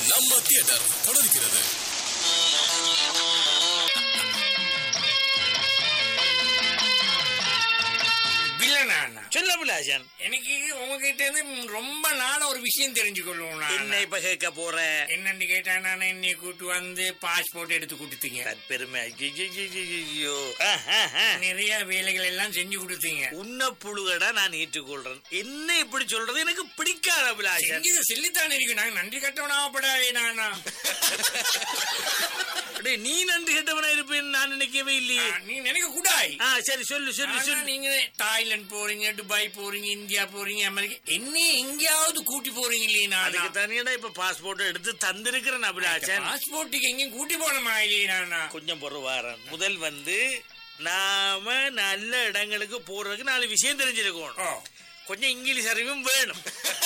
நம்ம தியேட்டர் தொடர்கிறது வில்லனா சொல்ல பிளாசன் எனக்கு உங்ககிட்ட இருந்து ரொம்ப நாள ஒரு விஷயம் தெரிஞ்சுக்கொள்ளும் என்ன இப்ப கேட்க போற என்னன்னு கேட்டா நான் என்னை கூட்டு வந்து பாஸ்போர்ட் எடுத்து கொடுத்தீங்க பெருமை ஐயோ நிறைய வேலைகள் எல்லாம் செஞ்சு கொடுத்தீங்க உன்ன புழுகடா நான் ஏற்றுக்கொள்றேன் என்ன இப்படி சொல்றது எனக்கு பிடிக்காத பிளாசன் செஞ்சது சொல்லித்தான் இருக்கு நாங்க நன்றி கட்டவனாப்படாதே நானா டேய், நீ நன்றி கெட்டவனா இருப்பேன்னு நான் நினைக்கவே இல்லையே நீ நினைக்க கூடாய் ஆ சரி சொல்லு சொல்லு ஆனா சொல்லு நீங்க தாய்லாந்து போறீங்க துபாய் போறீங்க இந்தியா போறீங்க அமெரிக்கா என்ன எங்கேயாவது கூட்டி போறீங்க இல்லையா அதுக்கு தனியடா இப்ப பாஸ்போர்ட் எடுத்து தந்திருக்கிறேன் அபிலாஷன் பாஸ்போர்ட்டுக்கு எங்கேயும் கூட்டி போனமா இல்லையா நானா கொஞ்சம் பொறு வாரன் முதல் வந்து நாம நல்ல இடங்களுக்கு போறதுக்கு நாலு விஷயம் தெரிஞ்சிருக்கணும் ஓ கொஞ்சம் இங்கிலீஷ் அறிவும் வேணும்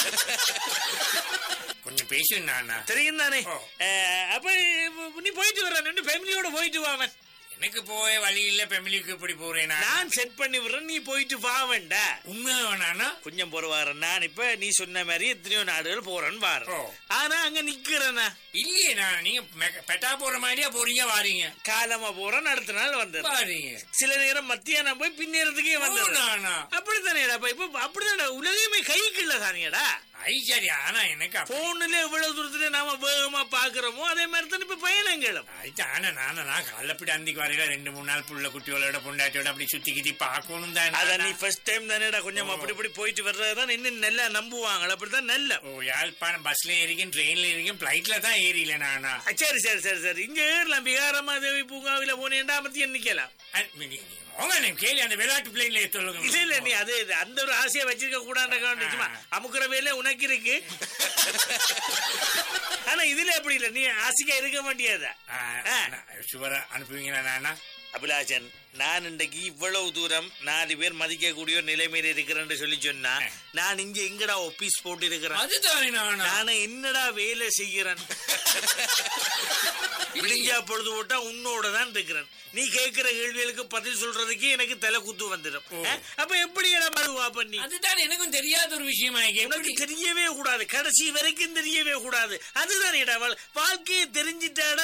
கொஞ்சம் பேசுவேன் நானா தெரியும் தானே ஓ. அஹ், அப்ப நீ போயிட்டு வர ரெண்டு ஃபேமிலியோட போயிட்டு வாவன் எனக்கு போய வழி இல்ல ஃபேமிலிக்கு இப்படி போறேன் நான் நான் செட் பண்ணி விடுறேன் நீ போயிட்டு வா வேண்டா உண்மை வேணானா கொஞ்சம் பொறு வாரன் நான் இப்ப நீ சொன்ன மாதிரி எத்தனையோ நாடுகள் போறேன்னு வாரேன் ஓ. ஆனா அங்க நிக்கிறேனா இல்லையே நான் நீங்க மெ- பெட்டா போற மாதிரியா போறீங்க வாரீங்க காலமா போறேன் அடுத்த நாள் வந்தது வாரீங்க சில நேரம் மத்தியானம் போய் பின்னேறதுக்கே ஓ, வந்தது நானா அப்படித்தானேடா இப்ப அப்படிதானே உலகமே கைக்கு இல்ல தானேடா ஐ சரி ஆனா எனக்கு அப்ப- போன்ல எவ்வளவு தூரத்துல நாம வேகமா பாக்குறோமோ அதே மாதிரி தான் இப்ப பயணங்களும் ஆயிட்டு, ஆனா நானா நான் கள்ளப்பிடி அந்திக்கு வரையில ரெண்டு மூணு நாள் புள்ள குட்டிகளோட பொண்டாட்டியோட அப்படி சுத்தி கித்தி பாக்கணும் தான் அத நானா. நீ ஃபர்ஸ்ட் டைம் தானேடா கொஞ்சம் அப்படி இப்படி போயிட்டு வர்றதுதான் இன்னும் நல்லா நம்புவாங்க அப்படிதான் நல்ல ஓ யாழ்ப்பாணம் பஸ்ல ஏறிக்கும் ட்ரெயின்ல ஏறிக்கும் பிளைட்ல தான் ஏறியில நானா அஹ் சரி சரி சரி சரி இங்க ஏறலாம் பிகாரமா தேவி பூங்காவில போனேன்டா மத்தியம் நிக்கலாம் அ, நீ- நீ- உங்க நேம் கேள்வி அந்த விளையாட்டு பிளேன்ல சொல்லுங்க இல்ல இல்ல நீ அது இது, அந்த ஒரு ஆசையை வச்சிருக்க கூடாது சும்மா அமுக்குற வேலை உனக்கு இருக்கு ஆனா இதுல அப்படி இல்ல நீ ஆசைக்கா இருக்க மாட்டியாதா சுவர அனுப்புவீங்களா நானா அபிலாஷன் நான் இன்றைக்கு இவ்வளவு தூரம் நாலு பேர் மதிக்கக்கூடிய ஒரு நிலைமையில இருக்கிறேன்னு சொல்லி சொன்னா நான் இங்க எங்கடா ஒபீஸ் போட்டு இருக்கிறேன் அதுதானே நானா நானே என்னடா வேலை செய்கிறேன் விடிஞ்சா பொழுது போட்டா உன்னோட தான் இருக்கிறேன் நீ கேட்கிற கேள்விகளுக்கு பதில் சொல்றதுக்கு எனக்கு தலை குத்து வந்துடும் ஓ. அஹ், அப்ப எப்படி எல்லாம் மறுவா பண்ணி அதுதான் எனக்கும் தெரியாத ஒரு விஷயமா இருக்கு. உனக்கு எப்படி தெரியவே கூடாது கடைசி வரைக்கும் தெரியவே கூடாது அதுதான் வாழ்க்கையை தெரிஞ்சிட்டாடா